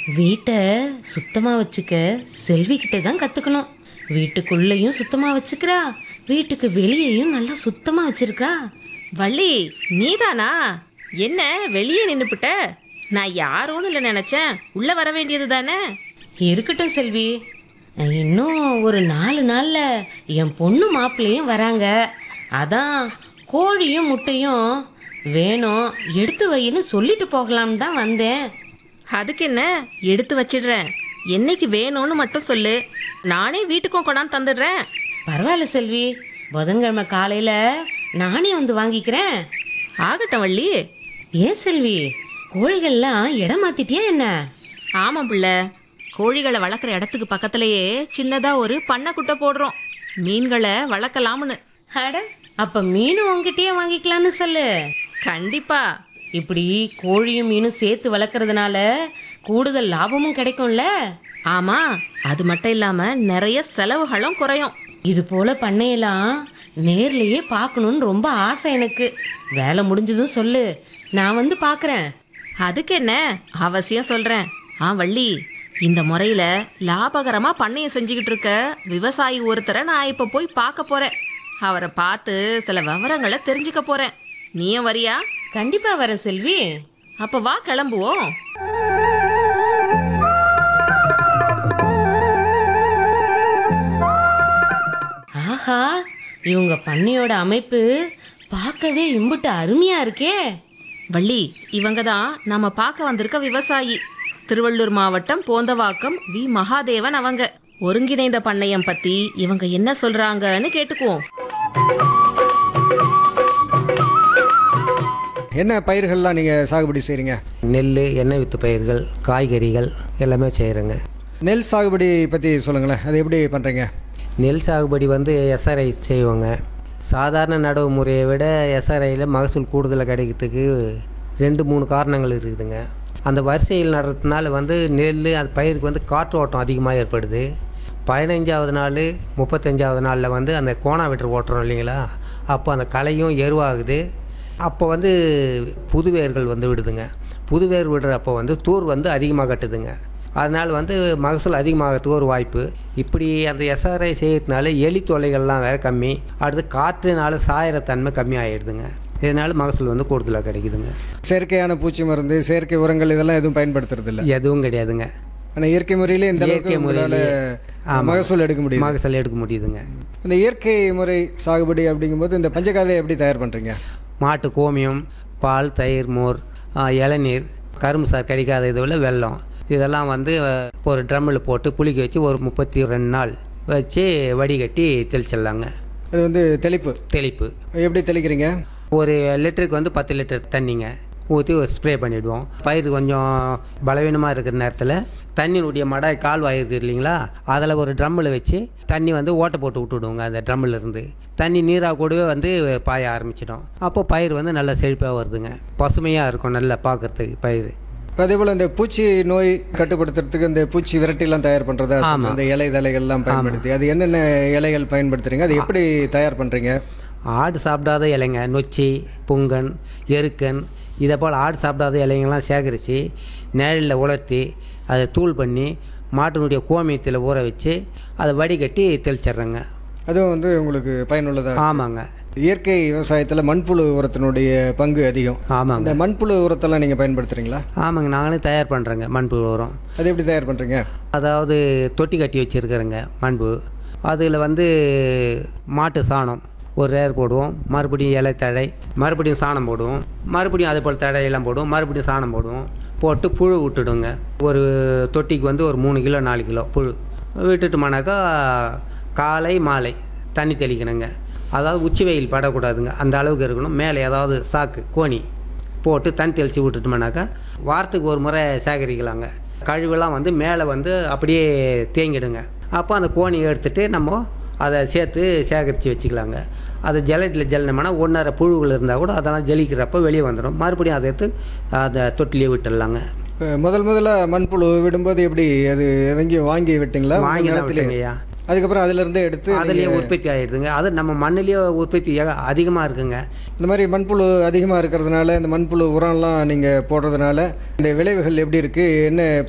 வீட்டை சுத்தமாக வச்சுக்க செல்வி கிட்ட தான் கற்றுக்கணும் வீட்டுக்குள்ளேயும் சுத்தமாக வச்சுக்கிறா வீட்டுக்கு வெளியேயும் நல்லா சுத்தமாக வச்சிருக்கா வள்ளி நீதானா என்ன வெளியே நின்னுப்புட்ட நான் யாரோன்னு இல்லை நினைச்சேன் உள்ள வர வேண்டியது தானே இருக்கட்டும் செல்வி இன்னும் ஒரு நாலு நாளில் என் பொண்ணு மாப்பிள்ளையும் வராங்க அதான் கோழியும் முட்டையும் வேணும் எடுத்து வைன்னு சொல்லிட்டு போகலான்னு தான் வந்தேன் அதுக்கு என்ன எடுத்து வச்சிடுறேன் என்னைக்கு வேணும்னு மட்டும் சொல்லு நானே வீட்டுக்கும் கொண்டாந்து தந்துடுறேன் பரவாயில்ல செல்வி புதன்கிழமை காலையில் நானே வந்து வாங்கிக்கிறேன் ஆகட்டும் வள்ளி ஏன் செல்வி கோழிகள்லாம் இடம் மாத்திட்டியா என்ன ஆமாம் பிள்ளை கோழிகளை வளர்க்குற இடத்துக்கு பக்கத்துலயே சின்னதா ஒரு பண்ணை குட்டை போடுறோம் மீன்களை வளர்க்கலாம்னு அட அப்ப மீனும் உங்ககிட்டயே வாங்கிக்கலாம்னு சொல்லு கண்டிப்பா இப்படி கோழியும் மீனும் சேர்த்து வளர்க்கறதுனால கூடுதல் லாபமும் கிடைக்கும்ல ஆமா அது மட்டும் இல்லாம நிறைய செலவுகளும் குறையும் இது போல பண்ணையெல்லாம் நேர்லயே பார்க்கணும்னு ரொம்ப ஆசை எனக்கு வேலை முடிஞ்சதும் சொல்லு நான் வந்து பார்க்கறேன் அதுக்கு என்ன அவசியம் சொல்றேன் ஆ வள்ளி இந்த முறையில லாபகரமா பண்ணைய செஞ்சுக்கிட்டு இருக்க விவசாயி ஒருத்தரை நான் இப்ப போய் பார்க்க போறேன் அவரை பார்த்து சில விவரங்களை தெரிஞ்சுக்க போறேன் நீயும் வரியா கண்டிப்பா வரேன் செல்வி அப்ப வா கிளம்புவோம் ஆஹா இவங்க பண்ணையோட அமைப்பு பார்க்கவே இம்புட்டு அருமையா இருக்கே வள்ளி இவங்க தான் நாம பார்க்க வந்திருக்க விவசாயி திருவள்ளூர் மாவட்டம் போந்தவாக்கம் வி மகாதேவன் அவங்க ஒருங்கிணைந்த பண்ணையம் பத்தி இவங்க என்ன சொல்றாங்கன்னு கேட்டுக்குவோம் என்ன பயிர்கள்லாம் நீங்கள் சாகுபடி செய்கிறீங்க நெல் எண்ணெய் வித்து பயிர்கள் காய்கறிகள் எல்லாமே செய்கிறேங்க நெல் சாகுபடி பற்றி சொல்லுங்களேன் அது எப்படி பண்ணுறீங்க நெல் சாகுபடி வந்து எஸ்ஆர்ஐ செய்வோங்க சாதாரண நடவு முறையை விட எஸ்ஆர்ஐயில் மகசூல் கூடுதலாக கிடைக்கிறதுக்கு ரெண்டு மூணு காரணங்கள் இருக்குதுங்க அந்த வரிசையில் நடுறதுனால வந்து நெல் அந்த பயிருக்கு வந்து காற்று ஓட்டம் அதிகமாக ஏற்படுது பதினஞ்சாவது நாள் முப்பத்தஞ்சாவது நாளில் வந்து அந்த கோணா வெட்டு ஓட்டுறோம் இல்லைங்களா அப்போ அந்த களையும் எருவாகுது அப்போ வந்து புது வேர்கள் வந்து விடுதுங்க புது வேர் விடுறப்போ வந்து தூர் வந்து அதிகமாக கட்டுதுங்க அதனால் வந்து மகசூல் அதிகமாகிறதுக்கு ஒரு வாய்ப்பு இப்படி அந்த எஸ்ஆர்ஐ செய்யறதுனால எலி தொல்லைகள்லாம் வேறு கம்மி அடுத்து காற்றுனால சாயிற தன்மை கம்மி ஆகிடுதுங்க இதனால் மகசூல் வந்து கூடுதலாக கிடைக்குதுங்க செயற்கையான பூச்சி மருந்து செயற்கை உரங்கள் இதெல்லாம் எதுவும் பயன்படுத்துறது இல்லை எதுவும் கிடையாதுங்க ஆனால் இயற்கை முறையிலே இந்த அளவுக்கு இயற்கை உங்களால் ஆமாம். மகசூல் எடுக்க முடியும் மகசூல் எடுக்க முடியுதுங்க இந்த இயற்கை முறை சாகுபடி அப்படிங்கும்போது இந்த பஞ்சகாவியை எப்படி தயார் பண்ணுறீங்க மாட்டு கோமியம் பால் தயிர் மோர் ஆ, இளநீர் கரும்பு சார் கிடைக்காத இதில் வெல்லம் இதெல்லாம் வந்து அஹ், ஒரு ட்ரம்மில் போட்டு புளிக்க வச்சு ஒரு முப்பத்தி ரெண்டு நாள் வச்சு வடிகட்டி தெளிச்சிடலாங்க அது வந்து தெளிப்பு தெளிப்பு எப்படி தெளிக்கிறீங்க ஒரு லிட்டருக்கு வந்து பத்து லிட்டர் தண்ணிங்க ஊற்றி ஒரு ஸ்ப்ரே பண்ணிவிடுவோம் பயிர் கொஞ்சம் பலவீனமாக இருக்கிற நேரத்தில் தண்ணியினுடைய மடாய் கால்வாய் இருக்குது இல்லைங்களா அதில் ஒரு ட்ரம்மில் வச்சு தண்ணி வந்து ஓட்டை போட்டு விட்டுடுவோங்க அந்த ட்ரம்மில் இருந்து தண்ணி நீராக கூடவே வந்து பாய ஆரம்பிச்சிடும் அப்போ பயிர் வந்து நல்லா செழிப்பாக வருதுங்க பசுமையாக இருக்கும் நல்லா பார்க்குறதுக்கு பயிர் இப்போ அதே போல் இந்த பூச்சி நோய் கட்டுப்படுத்துறதுக்கு இந்த பூச்சி விரட்டிலாம் தயார் பண்ணுறதா ஆமா. இந்த இலை தலைகள்லாம் பயன்படுத்தி அது என்னென்ன இலைகள் பயன்படுத்துறீங்க அது எப்படி தயார் பண்ணுறீங்க ஆடு சாப்பிடாத இலைங்க நொச்சி புங்கன் எருக்கன் இதை போல் ஆடு சாப்பிடாத இலைங்கெல்லாம் சேகரித்து நிழலில் உலர்த்தி அதை தூள் பண்ணி மாட்டினுடைய கோமியத்தில் ஊற வச்சு அதை வடிகட்டி தெளிச்சிட்றேங்க அதுவும் வந்து உங்களுக்கு பயனுள்ளதாக ஆமாங்க இயற்கை விவசாயத்தில் மண்புழு உரத்தினுடைய பங்கு அதிகம் ஆமாங்க இந்த மண்புழு உரத்தெல்லாம் நீங்கள் பயன்படுத்துகிறீங்களா ஆமாங்க நாங்களே தயார் பண்ணுறோங்க மண்புழு உரம் அது எப்படி தயார் பண்ணுறீங்க அதாவது தொட்டி கட்டி வச்சுருக்கிறேங்க மண்பு அதில் வந்து மாட்டு சாணம் ஒரு ரேர் போடுவோம் மறுபடியும் இலை தழை மறுபடியும் சாணம் போடுவோம் மறுபடியும் அதே போல் தழையெல்லாம் போடுவோம் மறுபடியும் சாணம் போடுவோம் போட்டு புழு விட்டுடுங்க ஒரு தொட்டிக்கு வந்து ஒரு மூணு கிலோ நாலு கிலோ புழு விட்டுட்டோம்னாக்கா காலை மாலை தண்ணி தெளிக்கணுங்க அதாவது உச்சி வெயில் படக்கூடாதுங்க அந்த அளவுக்கு இருக்கணும் மேலே ஏதாவது சாக்கு கோணி போட்டு தண்ணி தெளித்து விட்டுட்டோம்னாக்கா வாரத்துக்கு ஒரு முறை சேகரிக்கலாங்க கழிவெல்லாம் வந்து மேலே வந்து அப்படியே தேங்கிடுங்க அப்போ அந்த கோணி எடுத்துட்டு நம்ம அதை சேர்த்து சேகரித்து வச்சுக்கலாங்க அதை ஜலட்டில் ஜல்லினோம்னா ஒன்றரை புழுகள் இருந்தால் கூட அதெல்லாம் ஜலிக்கிறப்ப வெளியே வந்துடும் மறுபடியும் அதை எடுத்து அதை தொட்டிலே விட்டுடலாங்க இப்போ முதல் முதல்ல மண்புழு விடும்போது எப்படி அது எங்கேயும் வாங்கி விட்டீங்களா உங்க வாங்கி தான் நிலத்திலே? விட்டேங்கய்யா அதுக்கப்புறம் அதிலிருந்தே எடுத்து அதுலேயே உற்பத்தி ஆகிடுதுங்க அது நம்ம மண்ணுலேயே உற்பத்தி அதிகமாக இருக்குங்க இந்த மாதிரி மண்புழு அதிகமாக இருக்கிறதுனால இந்த மண்புழு உரம்லாம் நீங்கள் போடுறதுனால இந்த விளைவுகள் எப்படி இருக்குது என்ன